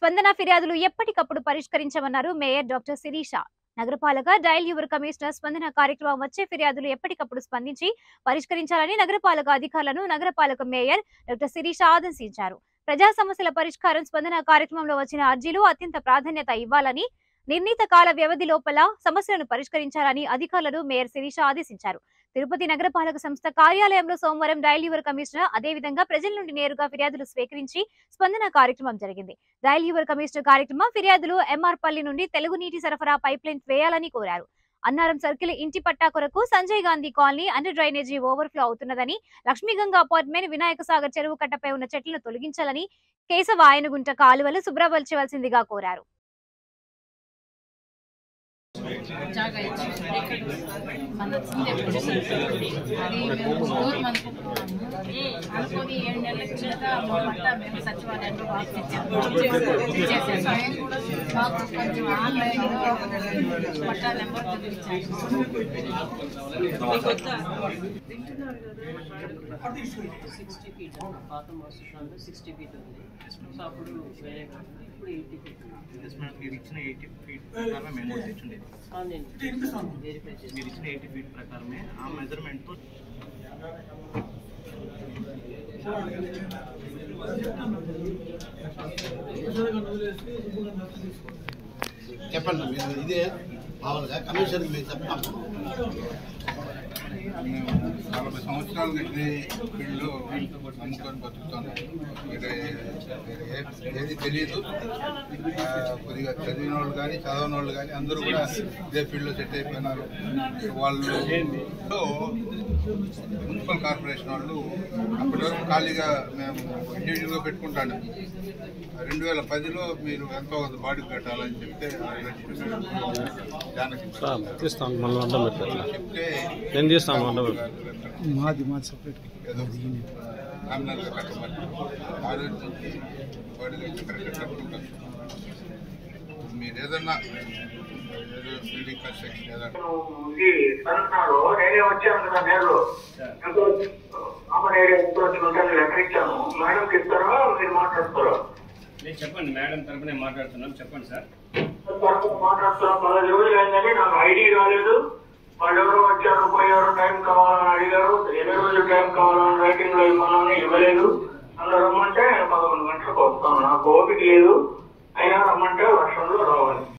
స్పందన ఫిర్యాదులు ఎప్పటికప్పుడు పరిష్కరించమన్నారు మేయర్ డాక్టర్ శిరీష నగరపాలక డైల్ యువర్ కమిషనర్ స్పందన కార్యక్రమం వచ్చే ఫిర్యాదులు ఎప్పటికప్పుడు స్పందించి పరిష్కరించాలని నగరపాలక అధికారులను నగరపాలక మేయర్ డాక్టర్ శిరీష ఆదేశించారు ప్రజా సమస్యల పరిష్కారం స్పందన కార్యక్రమంలో వచ్చిన అర్జీలు అత్యంత ప్రాధాన్యత ఇవ్వాలని నిర్ణీత కాల వ్యవధి లోపల సమస్యలను పరిష్కరించాలని అధికారులను మేయర్ శిరీష ఆదేశించారు తిరుపతి నగరపాలక సంస్థ కార్యాలయంలో సోమవారం డైల్ యువర్ కమిషనర్ అదేవిధంగా ప్రజల నుండి నేరుగా ఫిర్యాదులు స్వీకరించి స్పందన కార్యక్రమం జరిగింది డైల్ యువర్ కమిషనర్ కార్యక్రమం ఫిర్యాదులు ఎంఆర్ పల్లి నుండి తెలుగు నీటి సరఫరా పైప్ లైన్ వేయాలని కోరారు అన్నారం సర్కిల్ ఇంటి పట్టా కొరకు Sanjay Gandhi colony under drainage overflow అవుతున్నదని లక్ష్మీగంగా అపార్ట్మెంట్ వినాయక సాగర్ చెరువు కట్టపై ఉన్న చెట్లను తొలగించాలని కేశవ ఆయనగుంట కాలువలు శుభ్రపరచవలసిందిగా కోరారు జాగా ఇచ్చి ఎక్కడ మన వచ్చింది ఎప్పుడు సరిపోతుంది అది మేము రోజు అనుకుంటున్నాము అనుకొని ఏడు నెలల కిందట మా పట్ట మేము సచివాలయంలో వాపస్ ఇచ్చాము ఇచ్చేసాము మాకు కొంచెం ఆన్లైన్లో పట్టా నెంబర్ చదివించాము సిక్స్టీ ఫీట్ పాత మాస్టర్ సిక్స్టీ ఫీట్ ఉంది సో అప్పుడు వేరే కాకుండా ఇప్పుడు ఎయిటీ ఫీట్ ఎస్ మేడం మీరు ఇచ్చిన ఎయిటీ ఫీట్ ప్రకారమే మేము కూడా తెచ్చుండేది నేను వెరిఫై చేసి మీరు ఇచ్చిన ఎయిటీ ఫీట్ ప్రకారమే ఆ మెజర్మెంట్తో చెప్పండి మీరు ఇదే మామూలుగా కమిషన్ మీరు చెప్తాము మేము నలభై సంవత్సరాలుగా ఇదే ఫీల్డ్లో నమ్ముకొని బతుకుతాను వేరే ఏ- ఏది తెలియదు ఆ, కొద్దిగా చదివిన వాళ్ళు కానీ చదవని వాళ్ళు కానీ అందరూ కూడా ఇదే ఫీల్డ్లో సెట్ అయిపోయినారు వాళ్ళు లో మున్సిపల్ కార్పొరేషన్ వాళ్ళు అప్పటి వరకు ఖాళీగా మేము ఇండివిజువల్గా పెట్టుకుంటాను రెండు వేల పదిలో మీరు ఎంతో కొంత బాడీకి కట్టాలని చెప్తే ఆ లక్ష్మీ జానకి తీస్తాను మళ్ళీ అడ్డం పెట్టట్లా చెప్తే నేను తీస్తాను అడ్డం పెట్ట మాది మాది సపరేట్ ఏదో నామినల్గా కట్టమని ఆ రోజు నుంచి బాడీ కరెక్ట్ కట్టుకుంటాం మీరు ఏదన్నా ఏదో బిల్డింగ్ కన్స్ట్రక్షన్ ఏదన్నా ఇది తమిళనాడు నేనే వచ్చాను కదా నేరు అమ్మ నేనే ఇంకొచ్చి ఉంటాను లెక్క ఇచ్చాను మేడంకి ఇస్తారా మీరు మాట్లాడతారా నేను చెప్పండి మేడం తరపునే మాట్లాడుతున్నాం చెప్పండి సార్ తర్వాత మాట్లాడుతున్నాం పదహైదు రోజులు అయిందని నాకు ఐడి రాలేదు వాళ్ళు ఎవరో వచ్చారు పోయారు టైం కావాలని అడిగారు ఎన్ని రోజులు టైం కావాలని రైటింగ్ లో ఇవ్వాలని ఇవ్వలేదు అలా రమ్మంటే పదకొండు గంటలకు వస్తాను నాకు ఓపిక లేదు అయినా రమ్మంటే వర్షంలో రావాలి